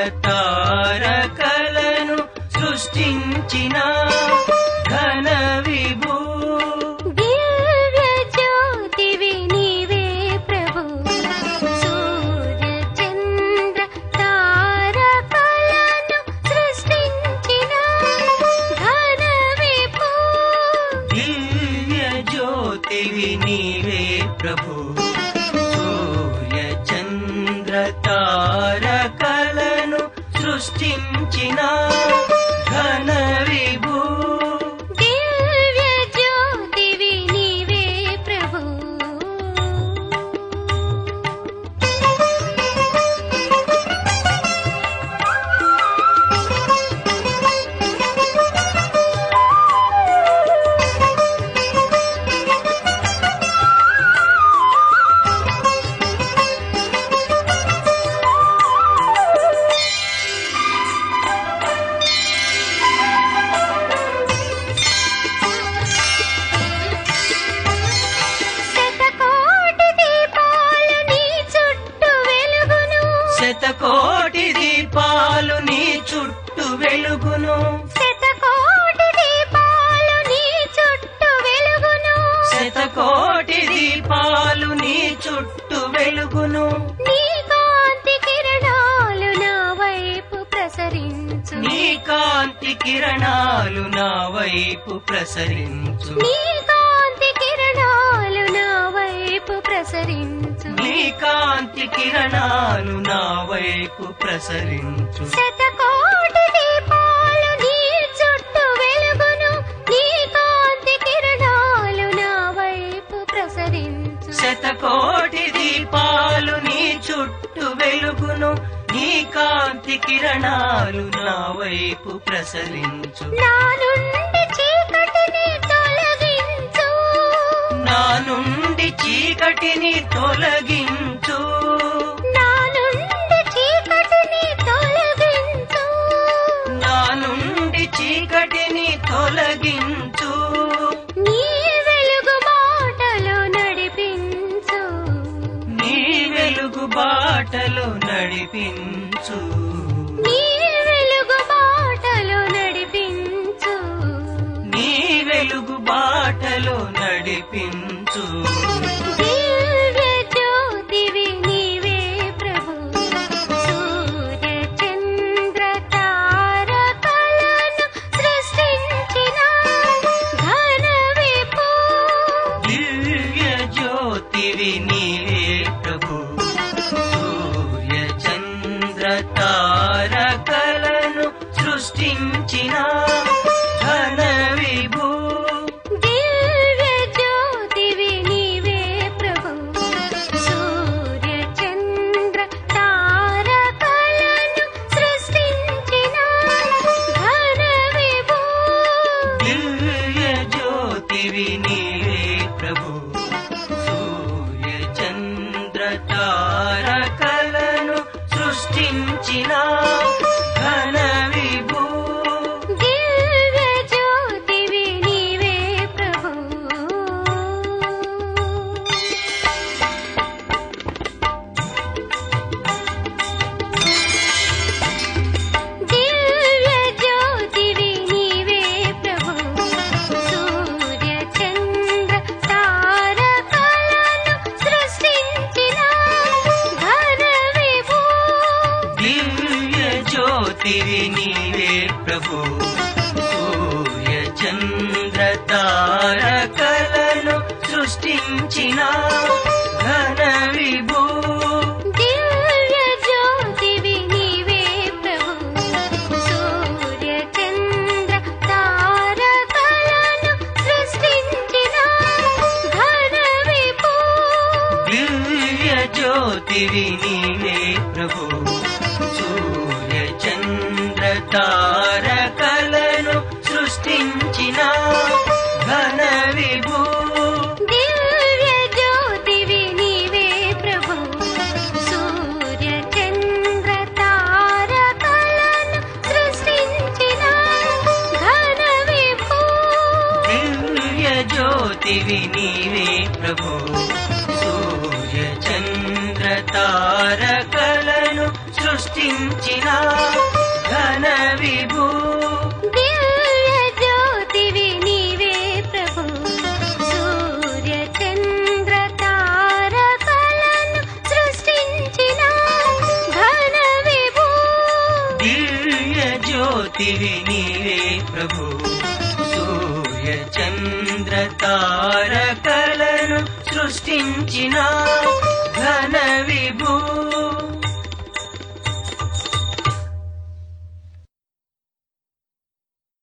తారకలను సృష్టించిన ఘన విభూ దివ్య జ్యోతివి నీవే ప్రభు సూర్య చంద్ర తారకలను సృష్టించిన ఘన విభూ దివ్య జ్యోతివి నీవే ప్రభు సూర్య చంద్ర తారకలను సృష్టించిన ఘన విభూ దివ్య జ్యోతివి నీవే ప్రభు శతకోటి దీపాలు నీ చుట్టూ వెలుగును శతకోటి దీపాలు నీ చుట్టూ వెలుగును శతకోటి దీపాలు నీ చుట్టూ వెలుగును శతకోటి దీపాలు నీ చుట్టూ వెలుగును నీ కాంతి కిరణాలు నా వైపు ప్రసరించు నీ కాంతి కిరణాలు నా వైపు ప్రసరించు నీ కాంతి కిరణాలు నా వైపు ప్రసరించు నీ కాంతి కిరణాలు నా వైపు ప్రసరించు శతకోటి దీపాలు నీ చుట్టూ వెలుగును నీ కాంతి కిరణాలు నా వైపు ప్రసరించు శతకోటి దీపాలు నీ చుట్టూ వెలుగును నీ కాంతి కిరణాలు నా వైపు ప్రసరించు నా నుండి చీకటిని తొలగించు నా నుండి చీకటిని తొలగించు నా నుండి చీకటిని తొలగించు నా నుండి చీకటిని తొలగించు నీ వెలుగు మాటలు నడిపించు నీ వెలుగు బాటలు నడిపించు నీ వెలుగు మాటలు నడిపించు నీ వెలుగు బాటలు నడిపించు దివ్య జ్యోతివి నీవే ప్రభు సూర్య చంద్ర తారకలను సృష్టించిన ఘన విభూ దివ్య జ్యోతివి నీవే ప్రభు సూర్య చంద్ర తారకలను సృష్టించిన ఘన విభూ దివ్య జ్యోతివి నీవే ప్రభు సూర్య చంద్ర తారకలను సృష్టించిన ఘన విభూ దివ్య జ్యోతివి నీవే ప్రభు సూర్య చంద్ర తారకలను సృష్టించిన ఘన విభూ దివ్య జ్యోతివి నీవే ప్రభు దివ్య జ్యోతివి నీవే ప్రభు సూర్య చంద్ర తారకలను సృష్టించిన ఘన విభూ దివ్య జ్యోతివి నీవే ప్రభు సూర్య చంద్ర తారకలను సృష్టించిన ఘన విభూ దివ్య జ్యోతివి నీవే ప్రభు సూర్య చంద్ర తారకలను సృష్టించిన ఘన విభూ దివ్య జ్యోతివి నీవే ప్రభు సూర్య చంద్ర తారకలను సృష్టించిన ఘన విభూ దివ్య జ్యోతివి సృష్టించిన ఘన విభూ దివ్య జ్యోతివి నీవే ప్రభు సూర్య చంద్ర తారకలను సృష్టించిన ఘన విభూ దివ్య జ్యోతివి నీవే ప్రభు సూర్య చంద్ర తారకలను సృష్టించిన